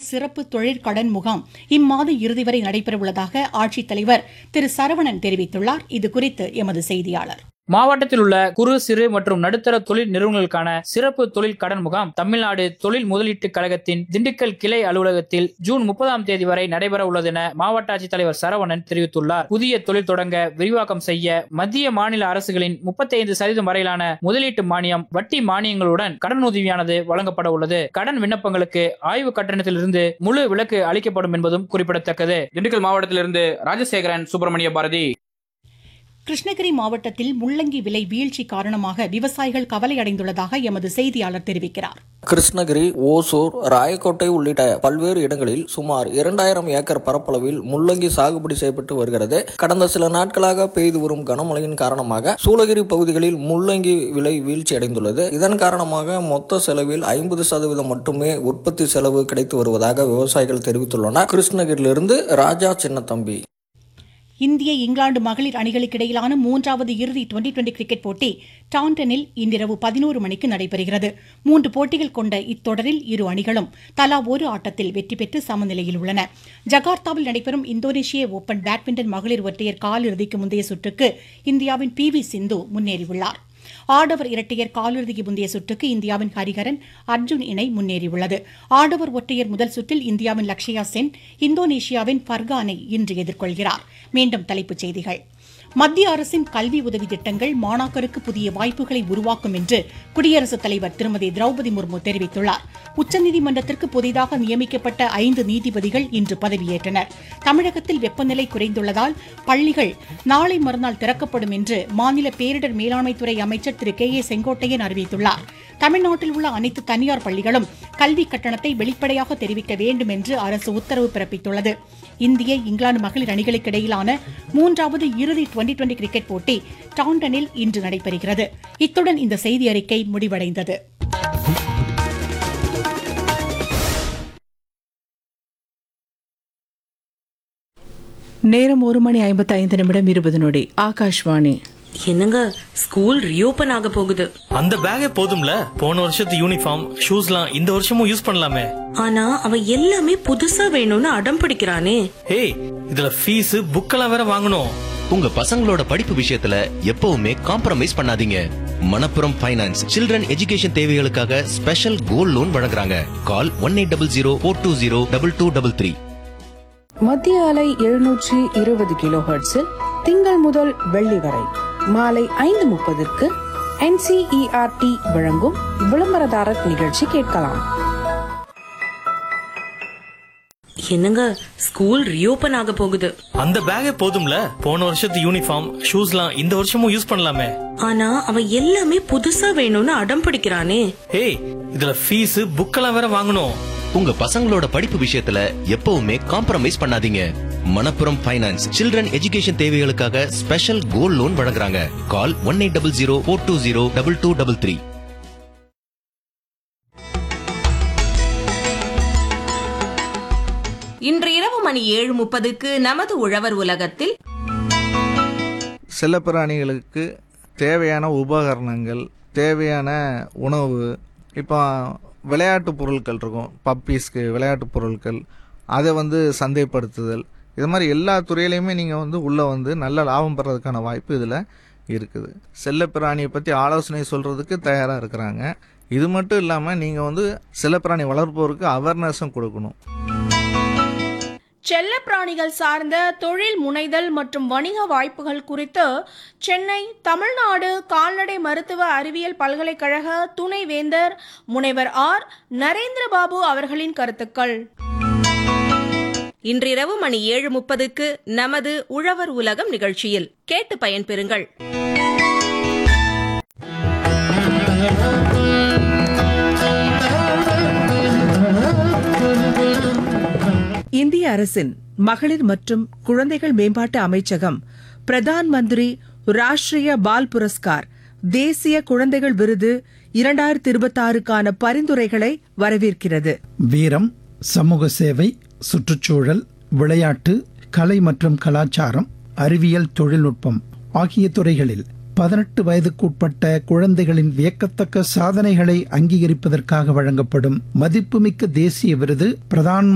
சிறப்பு தொழிற்கடன் முகாம் இம்மாத இறுதி வரை நடைபெறவுள்ளதாக ஆட்சித்தலைவர் திரு சரவணன் தெரிவித்துள்ளார் இதுகுறித்து எமது செய்தியாளர் மாவட்டத்தில் உள்ள குறு சிறு மற்றும் நடுத்தர தொழில் நிறுவனங்களுக்கான சிறப்பு தொழில் கடன் முகாம் தமிழ்நாடு தொழில் முதலீட்டு கழகத்தின் திண்டுக்கல் கிளை அலுவலகத்தில் ஜூன் முப்பதாம் தேதி வரை நடைபெற உள்ளது என மாவட்ட ஆட்சித்தலைவர் சரவணன் தெரிவித்துள்ளார் புதிய தொழில் தொடங்க விரிவாக்கம் செய்ய மத்திய மாநில அரசுகளின் முப்பத்தைந்து சதவீதம் வரையிலான முதலீட்டு மானியம் வட்டி மானியங்களுடன் கடனுதவியானது வழங்கப்பட உள்ளது கடன் விண்ணப்பங்களுக்கு ஆய்வு கட்டணத்திலிருந்து முழு விலக்கு அளிக்கப்படும் என்பதும் குறிப்பிடத்தக்கது திண்டுக்கல் மாவட்டத்திலிருந்து ராஜசேகரன் சுப்பிரமணிய பாரதி கிருஷ்ணகிரி மாவட்டத்தில் முள்ளங்கி விலை வீழ்ச்சி காரணமாக விவசாயிகள் கவலையடைந்துள்ளதாக எமது செய்தியாளர் தெரிவிக்கிறார் கிருஷ்ணகிரி ஓசூர் ராயக்கோட்டை உள்ளிட்ட பல்வேறு இடங்களில் சுமார் இரண்டாயிரம் ஏக்கர் பரப்பளவில் முள்ளங்கி சாகுபடி செய்யப்பட்டு வருகிறது கடந்த சில நாட்களாக பெய்து வரும் கனமழையின் காரணமாக சூளகிரி பகுதிகளில் முள்ளங்கி விலை வீழ்ச்சி அடைந்துள்ளது இதன் காரணமாக மொத்த செலவில் ஐம்பது சதவீதம் மட்டுமே உற்பத்தி செலவு கிடைத்து வருவதாக விவசாயிகள் தெரிவித்துள்ளனர் கிருஷ்ணகிரியிலிருந்து ராஜா சின்னத்தம்பி இந்திய இங்கிலாந்து மகளிர் அணிகளுக்கு இடையிலான மூன்றாவது இறுதி டுவெண்டி டுவெண்டி கிரிக்கெட் போட்டி டாண்டனில் இன்றிரவு பதினோரு மணிக்கு நடைபெறுகிறது மூன்று போட்டிகள் கொண்ட இத்தொடரில் இரு அணிகளும் தலா ஒரு ஆட்டத்தில் வெற்றி பெற்று சமநிலையில் உள்ளன ஜகார்த்தாவில் நடைபெறும் இந்தோனேஷிய ஓபன் பேட்மிண்டன் மகளிர் ஒற்றையர் காலிறுதிக்கு முந்தைய சுற்றுக்கு இந்தியாவின் பி வி சிந்து முன்னேறியுள்ளார் ஆடவர் இரட்டையர் காலிறுதிக்கு முந்தைய சுற்றுக்கு இந்தியாவின் ஹரிஹரன் அர்ஜுன் இணை முன்னேறியுள்ளது ஆடவர் ஒற்றையர் முதல் சுற்றில் இந்தியாவின் லக்ஷயா சென் இந்தோனேஷியாவின் ஃபர்கானை இன்று எதிர்கொள்கிறார் மீண்டும் தலைப்புச் செய்திகள் மத்திய அரசின் கல்வி உதவி திட்டங்கள் மாணாக்கருக்கு புதிய வாய்ப்புகளை உருவாக்கும் என்று குடியரசுத் தலைவர் திருமதி திரௌபதி முர்மு தெரிவித்துள்ளார் உச்சநீதிமன்றத்திற்கு புதிதாக நியமிக்கப்பட்ட ஐந்து நீதிபதிகள் இன்று பதவியேற்றனர் தமிழகத்தில் வெப்பநிலை குறைந்துள்ளதால் பள்ளிகள் நாளை மறுநாள் திறக்கப்படும் என்று மாநில பேரிடர் மேலாண்மைத்துறை அமைச்சர் திரு கே ஏ செங்கோட்டையன் அறிவித்துள்ளார் தமிழ்நாட்டில் உள்ள அனைத்து தனியார் பள்ளிகளும் கல்வி கட்டணத்தை வெளிப்படையாக தெரிவிக்க வேண்டும் என்று அரசு உத்தரவு பிறப்பித்துள்ளது இந்திய இங்கிலாந்து மகளிர் அணிகளுக்கு இடையிலான மூன்றாவது இறுதி டுவெண்டி டுவெண்டி கிரிக்கெட் போட்டி டாண்டனில் இன்று நடைபெறுகிறது இத்துடன் இந்த செய்தி அறிக்கை முடிவடைந்தது நேரம் ஒரு மணி ஐம்பத்தி ஐந்து நிமிடம் இருபது நொடி ஆகாஷ்வாணி என்னங்க ஸ்கூல் ரீஓபன் ஆக போகுது அந்த பேக்கே போதும்ல போன வருஷத்து யூனிஃபார்ம் ஷூஸ்லாம் இந்த வருஷமும் யூஸ் பண்ணலாமே ஆனா அவன் எல்லாமே புதுசா வேணும்னு அடம் பிடிக்கிறானே ஏய் இதுல ஃபீஸ் புக்கெல்லாம் வேற வாங்கணும் உங்க பசங்களோட படிப்பு விஷயத்துல எப்பவுமே காம்ப்ரமைஸ் பண்ணாதீங்க மணப்புரம் ஃபைனான்ஸ் சில்ட்ரன் எஜுகேஷன் தேவைகளுக்காக ஸ்பெஷல் கோல்ட் லோன் வழங்குறாங்க call one eight double zero four two zero double two double three மத்திய அலை எழுநூற்றி இருபது கிலோ ஹெர்ட்ஸில் திங்கள் முதல் வெள்ளி வரை மாலை ஐந்து முப்பதற்கு என்சிஇஆர்டி வழங்கும் விளம்பரதாரர் நிகழ்ச்சி கேட்கலாம் என்னங்க ஸ்கூல் ரீஓபன் ஆக போகுது அந்த பேக்கே போதும்ல போன வருஷத்து யூனிஃபார்ம் ஷூஸ்லாம் இந்த வருஷமும் யூஸ் பண்ணலாமே ஆனா அவன் எல்லாமே புதுசா வேணும்னு அடம் பிடிக்கிறானே ஏய் இதுல ஃபீஸ் புக்கெல்லாம் வேற வாங்கணும் உங்க பசங்களோட படிப்பு விஷயத்துல எப்பவுமே காம்ப்ரமைஸ் பண்ணாதீங்க மணப்புரம் ஃபைனான்ஸ் சில்ட்ரன் எஜுகேஷன் தேவைகளுக்காக ஸ்பெஷல் கோல்ட் லோன் வழங்குறாங்க call one eight double zero four two zero double two double three இன்று இரவு மணி ஏழு முப்பதுக்கு நமது உழவர் உலகத்தில் செல்லப்பிராணிகளுக்கு தேவையான உபகரணங்கள் தேவையான உணவு இப்போ விளையாட்டு பொருட்கள் இருக்கும் பப்பீஸ்க்கு விளையாட்டு பொருட்கள் அதை வந்து சந்தைப்படுத்துதல் இது மாதிரி எல்லா துறையிலையுமே நீங்கள் வந்து உள்ளே வந்து நல்ல லாபம் பெறதுக்கான வாய்ப்பு இதில் இருக்குது செல்லப்பிராணியை பற்றி ஆலோசனை சொல்கிறதுக்கு தயாராக இருக்கிறாங்க இது மட்டும் இல்லாமல் நீங்கள் வந்து செல்லப்பிராணி வளர்ப்போருக்கு அவேர்னஸும் கொடுக்கணும் செல்லப்பிராணிகள் சார்ந்த தொழில் முனைதல் மற்றும் வணிக வாய்ப்புகள் குறித்து சென்னை தமிழ்நாடு கால்நடை மருத்துவ அறிவியல் பல்கலைக்கழக துணைவேந்தர் முனைவர் ஆர் நரேந்திரபாபு அவர்களின் கருத்துக்கள் இன்றிரவு மணி ஏழு முப்பதுக்கு நமது உழவர் உலகம் நிகழ்ச்சியில் கேட்டு பயன்பெறுங்கள் இந்திய அரசின் மகளிர் மற்றும் குழந்தைகள் மேம்பாட்டு அமைச்சகம் பிரதான் மந்திரி ராஷ்டிரிய பால் புரஸ்கார் தேசிய குழந்தைகள் விருது இரண்டாயிரத்தி இருபத்தாறுக்கான பரிந்துரைகளை வரவேற்கிறது வீரம் சமூக சேவை சுற்றுச்சூழல் விளையாட்டு கலை மற்றும் கலாச்சாரம் அறிவியல் தொழில்நுட்பம் ஆகிய துறைகளில் பதினெட்டு வயதுக்குட்பட்ட குழந்தைகளின் வியக்கத்தக்க சாதனைகளை அங்கீகரிப்பதற்காக வழங்கப்படும் மதிப்புமிக்க தேசிய விருது பிரதான்